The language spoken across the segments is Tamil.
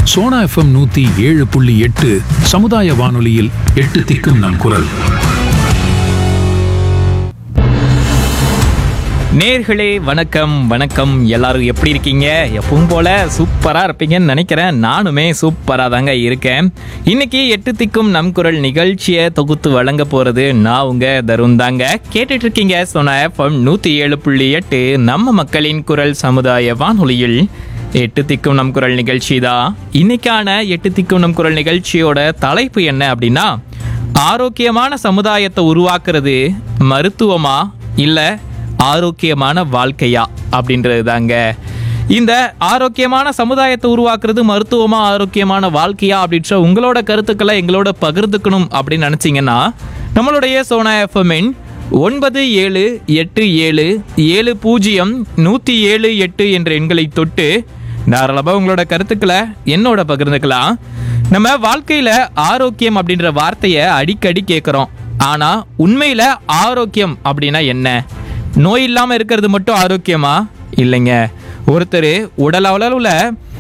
சோனா எஃப்எம் நூத்தி ஏழு புள்ளி எட்டு சமுதாய வானொலியில் எட்டு திக்கும் நம் குரல் நேர்களே வணக்கம் வணக்கம் எல்லாரும் எப்படி இருக்கீங்க எப்பவும் போல சூப்பரா இருப்பீங்கன்னு நினைக்கிறேன் நானுமே சூப்பரா தாங்க இருக்கேன் இன்னைக்கு எட்டு திக்கும் நம் குரல் நிகழ்ச்சியை தொகுத்து வழங்க போறது நான் உங்க தருண் தாங்க கேட்டுட்டு இருக்கீங்க சொன்ன எஃப்எம் நூத்தி ஏழு புள்ளி எட்டு நம்ம மக்களின் குரல் சமுதாய வானொலியில் எட்டு திக்கும் நம் குரல் நிகழ்ச்சி தான் இன்னைக்கான எட்டு திக்கும் நம் குரல் நிகழ்ச்சியோட தலைப்பு என்ன அப்படின்னா ஆரோக்கியமான சமுதாயத்தை உருவாக்குறது மருத்துவமா இல்ல ஆரோக்கியமான வாழ்க்கையா அப்படின்றது தாங்க இந்த ஆரோக்கியமான சமுதாயத்தை உருவாக்குறது மருத்துவமா ஆரோக்கியமான வாழ்க்கையா அப்படின்ற உங்களோட கருத்துக்களை எங்களோட பகிர்ந்துக்கணும் அப்படின்னு நினைச்சீங்கன்னா நம்மளுடைய சோனா எஃப்எம்மின் ஒன்பது ஏழு எட்டு ஏழு ஏழு பூஜ்ஜியம் நூற்றி ஏழு எட்டு என்ற எண்களை தொட்டு தாராளமாக உங்களோட கருத்துக்களை என்னோட பகிர்ந்துக்கலாம் நம்ம வாழ்க்கையில் ஆரோக்கியம் அப்படின்ற வார்த்தையை அடிக்கடி கேட்குறோம் ஆனால் உண்மையில் ஆரோக்கியம் அப்படின்னா என்ன நோய் இல்லாமல் இருக்கிறது மட்டும் ஆரோக்கியமா இல்லைங்க ஒருத்தர் உடல் அளவில்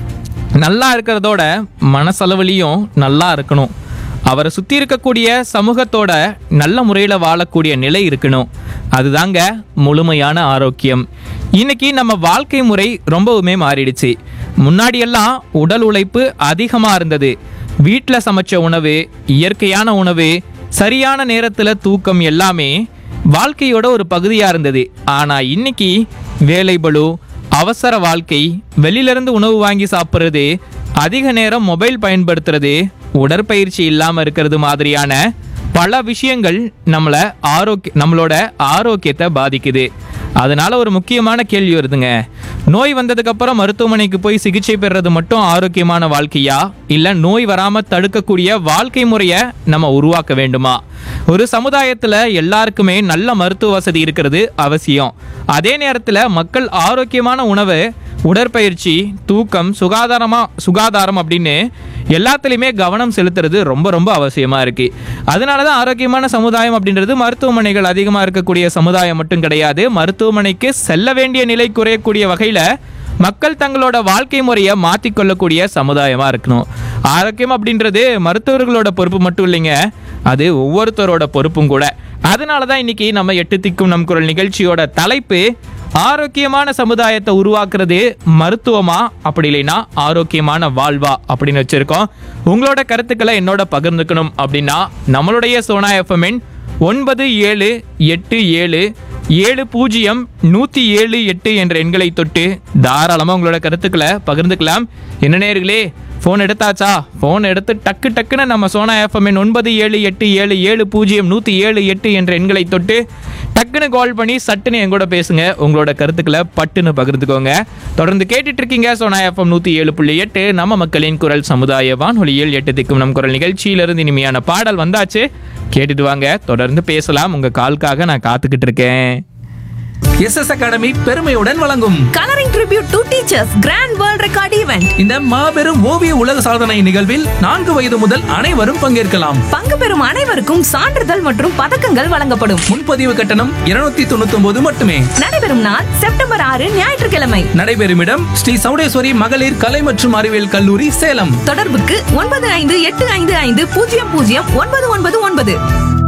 நல்லா இருக்கிறதோட மனசளவுலையும் நல்லா இருக்கணும் அவரை சுற்றி இருக்கக்கூடிய சமூகத்தோட நல்ல முறையில் வாழக்கூடிய நிலை இருக்கணும் அதுதாங்க முழுமையான ஆரோக்கியம் இன்னைக்கு நம்ம வாழ்க்கை முறை ரொம்பவுமே மாறிடுச்சு முன்னாடியெல்லாம் உடல் உழைப்பு அதிகமாக இருந்தது வீட்டில் சமைச்ச உணவு இயற்கையான உணவு சரியான நேரத்தில் தூக்கம் எல்லாமே வாழ்க்கையோட ஒரு பகுதியாக இருந்தது ஆனால் இன்னைக்கு வேலை பளு அவசர வாழ்க்கை வெளியிலிருந்து உணவு வாங்கி சாப்பிட்றது அதிக நேரம் மொபைல் பயன்படுத்துறது உடற்பயிற்சி இல்லாமல் இருக்கிறது மாதிரியான பல விஷயங்கள் நம்மளை ஆரோக்கிய நம்மளோட ஆரோக்கியத்தை பாதிக்குது அதனால ஒரு முக்கியமான கேள்வி வருதுங்க நோய் வந்ததுக்கு அப்புறம் மருத்துவமனைக்கு போய் சிகிச்சை பெறுறது மட்டும் ஆரோக்கியமான வாழ்க்கையா இல்ல நோய் வராம தடுக்கக்கூடிய வாழ்க்கை முறையை நம்ம உருவாக்க வேண்டுமா ஒரு சமுதாயத்துல எல்லாருக்குமே நல்ல மருத்துவ வசதி இருக்கிறது அவசியம் அதே நேரத்துல மக்கள் ஆரோக்கியமான உணவு உடற்பயிற்சி தூக்கம் சுகாதாரமா சுகாதாரம் அப்படின்னு எல்லாத்துலேயுமே கவனம் செலுத்துறது ரொம்ப ரொம்ப அவசியமா இருக்கு அதனால தான் ஆரோக்கியமான சமுதாயம் அப்படின்றது மருத்துவமனைகள் அதிகமாக இருக்கக்கூடிய சமுதாயம் மட்டும் கிடையாது மருத்துவமனைக்கு செல்ல வேண்டிய நிலை குறையக்கூடிய வகையில் மக்கள் தங்களோட வாழ்க்கை முறையை மாற்றிக்கொள்ளக்கூடிய சமுதாயமாக இருக்கணும் ஆரோக்கியம் அப்படின்றது மருத்துவர்களோட பொறுப்பு மட்டும் இல்லைங்க அது ஒவ்வொருத்தரோட பொறுப்பும் கூட அதனால தான் இன்னைக்கு நம்ம எட்டு திக்கும் நம் குரல் நிகழ்ச்சியோட தலைப்பு ஆரோக்கியமான சமுதாயத்தை உருவாக்குறது மருத்துவமா அப்படி இல்லைன்னா ஆரோக்கியமான வாழ்வா அப்படின்னு வச்சிருக்கோம் உங்களோட கருத்துக்களை என்னோட பகிர்ந்துக்கணும் அப்படின்னா நம்மளுடைய சோனா எஃப்எம்என் ஒன்பது ஏழு எட்டு ஏழு ஏழு பூஜ்ஜியம் நூற்றி ஏழு எட்டு என்ற எண்களை தொட்டு தாராளமாக உங்களோட கருத்துக்களை பகிர்ந்துக்கலாம் என்ன நேர்களே ஃபோன் எடுத்தாச்சா ஃபோன் எடுத்து டக்கு டக்குன்னு நம்ம சோனா எஃப்எம்என் ஒன்பது ஏழு எட்டு ஏழு ஏழு பூஜ்ஜியம் நூற்றி ஏழு எட்டு என்ற எண்களை தொட்டு டக்குன்னு கால் பண்ணி சட்டுன்னு என் கூட பேசுங்க உங்களோட கருத்துக்களை பட்டுன்னு பகிர்ந்துக்கோங்க தொடர்ந்து கேட்டுட்டு இருக்கீங்க சோனா எஃப்எம் நூற்றி ஏழு புள்ளி எட்டு நம்ம மக்களின் குரல் சமுதாய வானொலியில் எட்டு திக்கும் நம் குரல் நிகழ்ச்சியிலிருந்து இனிமையான பாடல் வந்தாச்சு கேட்டுட்டு வாங்க தொடர்ந்து பேசலாம் உங்க கால்க்காக நான் காத்துக்கிட்டு இருக்கேன் எஸ் எஸ் அகாடமி பெருமையுடன் வழங்கும் colouring tribute to teachers grand world record event இந்த மாபெரும் ஓவிய உலக சாதனை நிகழ்வில் நான்கு வயது முதல் அனைவரும் பங்கேற்கலாம் பங்கு பெறும் அனைவருக்கும் சான்றிதழ் மற்றும் பதக்கங்கள் வழங்கப்படும் முன்பதிவு கட்டணம் இருநூத்தி தொண்ணூத்தி ஒன்பது மட்டுமே நடைபெறும் நாள் செப்டம்பர் ஆறு ஞாயிற்றுக்கிழமை நடைபெறும் இடம் ஸ்ரீ சௌடேஸ்வரி மகளிர் கலை மற்றும் அறிவியல் கல்லூரி சேலம் தொடர்புக்கு ஒன்பது ஐந்து எட்டு ஐந்து ஐந்து பூஜ்ஜியம் பூஜ்ஜியம் ஒன்பது ஒன்பது ஒன்பது